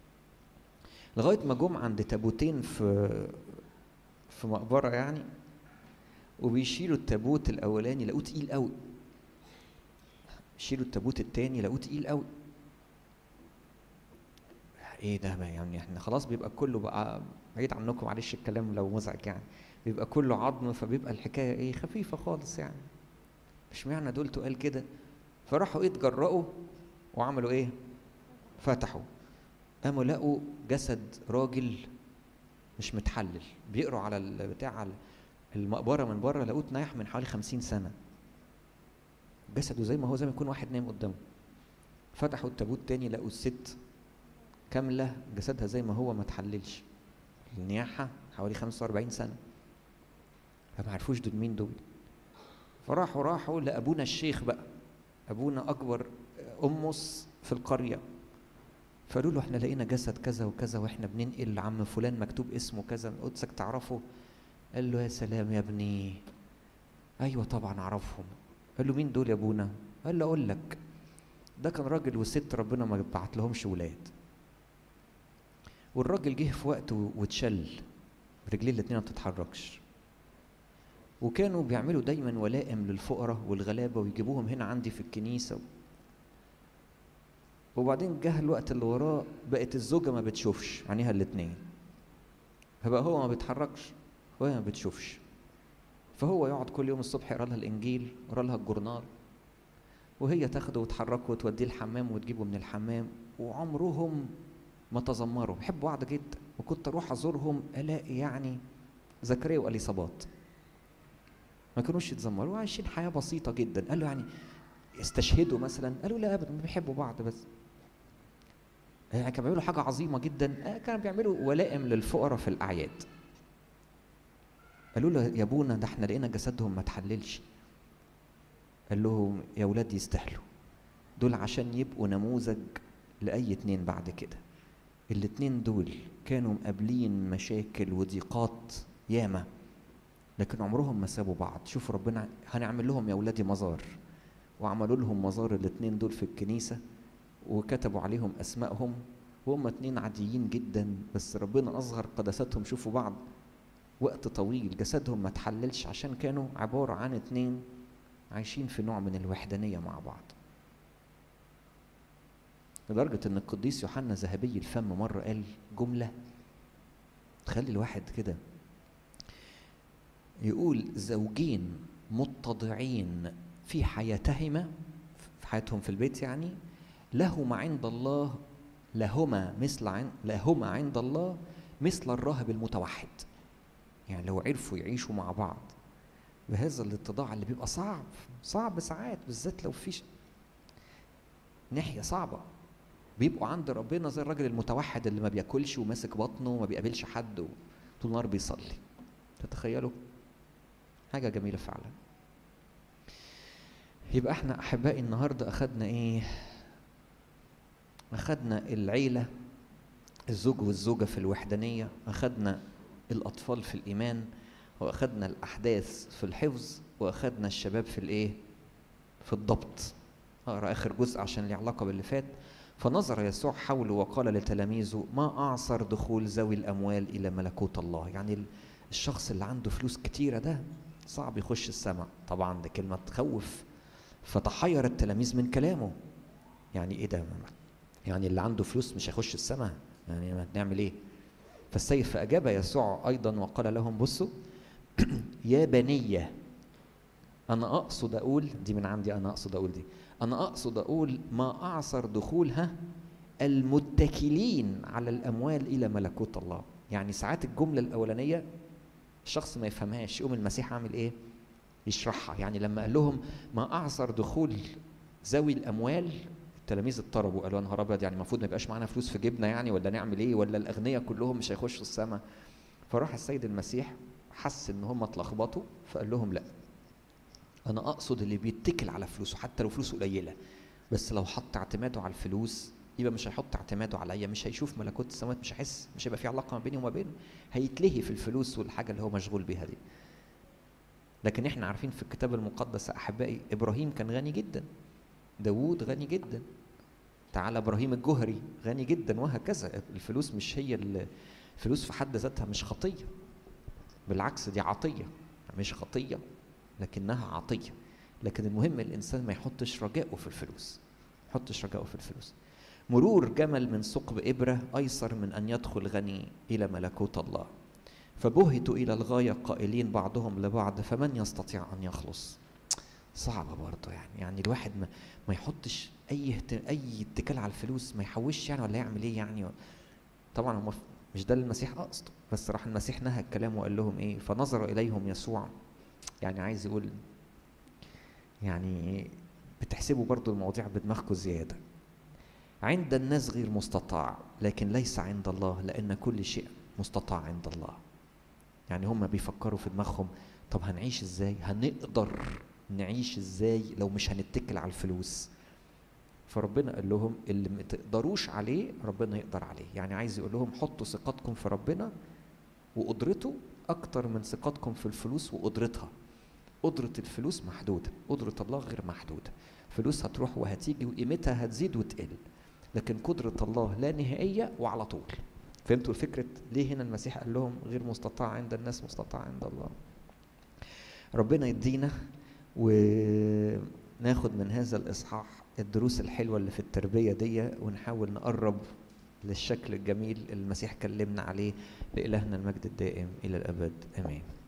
لغايه ما جم عند تابوتين في في مقبره يعني وبيشيلوا التابوت الاولاني لقوه تقيل قوي يشيلوا التابوت التاني لقوه تقيل قوي ايه ده ما يعني احنا خلاص بيبقى كله بقى بعيد عنكم معلش الكلام لو مزعج يعني بيبقى كله عظم فبيبقى الحكايه ايه خفيفه خالص يعني مش معنى دول تقال كده فراحوا ايه اتجرأوا وعملوا ايه فتحوا قاموا لقوا جسد راجل مش متحلل بيقروا على البتاع على المقبره من بره لقوه نايح من حوالي خمسين سنه جسده زي ما هو زي ما يكون واحد نايم قدامه فتحوا التابوت تاني لقوا الست كامله جسدها زي ما هو ما اتحللش النياحه حوالي 45 سنه فما عرفوش دول مين دول فراحوا راحوا لابونا الشيخ بقى ابونا اكبر امس في القريه فقالوا له احنا لقينا جسد كذا وكذا واحنا بننقل لعم فلان مكتوب اسمه كذا قدسك تعرفه قال له يا سلام يا ابني ايوه طبعا اعرفهم قال له مين دول يا ابونا قال له اقول لك ده كان راجل وست ربنا ما بعت لهمش ولاد والراجل جه في وقت واتشل رجليه الاتنين ما بتتحركش وكانوا بيعملوا دايما ولائم للفقراء والغلابه ويجيبوهم هنا عندي في الكنيسه وبعدين جه الوقت اللي وراه بقت الزوجه ما بتشوفش عينيها الاتنين فبقى هو ما بيتحركش وهي ما بتشوفش فهو يقعد كل يوم الصبح يقرا لها الانجيل يقرا لها الجورنال وهي تاخده وتحركه وتوديه الحمام وتجيبه من الحمام وعمرهم ما تذمروا بيحبوا بعض جدا وكنت اروح ازورهم الاقي يعني زكريا واليصابات ما كانوش يتذمروا عايشين حياه بسيطه جدا قال له يعني يستشهدوا مثلا قالوا لا ابدا بيحبوا بعض بس يعني كانوا بيعملوا حاجه عظيمه جدا كانوا بيعملوا ولائم للفقراء في الاعياد قالوا له يا ابونا ده احنا لقينا جسدهم ما تحللش قال لهم يا ولاد يستاهلوا دول عشان يبقوا نموذج لاي اتنين بعد كده الاتنين دول كانوا مقابلين مشاكل وضيقات ياما لكن عمرهم ما سابوا بعض شوفوا ربنا هنعمل لهم يا ولادي مزار وعملوا لهم مزار الاتنين دول في الكنيسة وكتبوا عليهم أسمائهم وهم اتنين عاديين جدا بس ربنا أظهر قدساتهم شوفوا بعض وقت طويل جسدهم ما تحللش عشان كانوا عبارة عن اتنين عايشين في نوع من الوحدانية مع بعض لدرجة إن القديس يوحنا ذهبي الفم مرة قال جملة تخلي الواحد كده يقول زوجين متضعين في حياتهما في حياتهم في البيت يعني لهما عند الله لهما مثل عن لهما عند الله مثل الراهب المتوحد يعني لو عرفوا يعيشوا مع بعض بهذا الاتضاع اللي بيبقى صعب صعب ساعات بالذات لو في ناحيه صعبه بيبقوا عند ربنا زي الراجل المتوحد اللي ما بياكلش وماسك بطنه وما بيقابلش حد وطول النهار بيصلي تتخيلوا حاجه جميله فعلا يبقى احنا احبائي النهارده اخدنا ايه اخدنا العيله الزوج والزوجه في الوحدانيه اخدنا الاطفال في الايمان واخدنا الاحداث في الحفظ واخدنا الشباب في الايه في الضبط اقرا اخر جزء عشان ليه علاقه باللي فات فنظر يسوع حوله وقال لتلاميذه ما اعصر دخول ذوي الاموال الى ملكوت الله يعني الشخص اللي عنده فلوس كتيره ده صعب يخش السماء طبعا دي كلمه تخوف فتحير التلاميذ من كلامه يعني ايه ده يعني اللي عنده فلوس مش هيخش السماء يعني نعمل ايه فالسيد فاجاب يسوع ايضا وقال لهم بصوا يا بنيه انا اقصد اقول دي من عندي انا اقصد اقول دي انا اقصد اقول ما اعصر دخولها المتكلين على الاموال الى ملكوت الله يعني ساعات الجمله الاولانيه الشخص ما يفهمهاش يقوم المسيح عامل ايه يشرحها يعني لما قال لهم ما اعصر دخول ذوي الاموال التلاميذ اضطربوا قالوا يا نهار ابيض يعني المفروض ما يبقاش معانا فلوس في جيبنا يعني ولا نعمل ايه ولا الاغنياء كلهم مش هيخشوا السماء فراح السيد المسيح حس ان هم اتلخبطوا فقال لهم لا انا اقصد اللي بيتكل على فلوسه حتى لو فلوسه قليله بس لو حط اعتماده على الفلوس يبقى مش هيحط اعتماده عليا مش هيشوف ملكوت السماوات مش هيحس مش هيبقى في علاقه ما بيني وما بينه هيتلهي في الفلوس والحاجه اللي هو مشغول بيها دي لكن احنا عارفين في الكتاب المقدس احبائي ابراهيم كان غني جدا داوود غني جدا تعالى ابراهيم الجهري غني جدا وهكذا الفلوس مش هي الفلوس في حد ذاتها مش خطيه بالعكس دي عطيه مش خطيه لكنها عطيه لكن المهم الانسان ما يحطش رجائه في الفلوس ما يحطش رجائه في الفلوس مرور جمل من ثقب ابره ايسر من ان يدخل غني الى ملكوت الله فبهتوا الى الغايه قائلين بعضهم لبعض فمن يستطيع ان يخلص صعبه برضه يعني يعني الواحد ما, ما يحطش اي اهت... اي اتكال على الفلوس ما يحوش يعني ولا يعمل ايه يعني طبعا هم مش ده اللي المسيح قصده بس راح المسيح نهى الكلام وقال لهم ايه فنظر اليهم يسوع يعني عايز يقول يعني بتحسبوا برضو المواضيع بدماغكم زياده عند الناس غير مستطاع لكن ليس عند الله لان كل شيء مستطاع عند الله يعني هم بيفكروا في دماغهم طب هنعيش ازاي هنقدر نعيش ازاي لو مش هنتكل على الفلوس فربنا قال لهم اللي ما تقدروش عليه ربنا يقدر عليه يعني عايز يقول لهم حطوا ثقتكم في ربنا وقدرته اكتر من ثقتكم في الفلوس وقدرتها قدرة الفلوس محدودة قدرة الله غير محدودة فلوس هتروح وهتيجي وقيمتها هتزيد وتقل لكن قدرة الله لا نهائية وعلى طول فهمتوا الفكرة ليه هنا المسيح قال لهم غير مستطاع عند الناس مستطاع عند الله ربنا يدينا وناخد من هذا الإصحاح الدروس الحلوة اللي في التربية دي ونحاول نقرب للشكل الجميل اللي المسيح كلمنا عليه لإلهنا المجد الدائم إلى الأبد آمين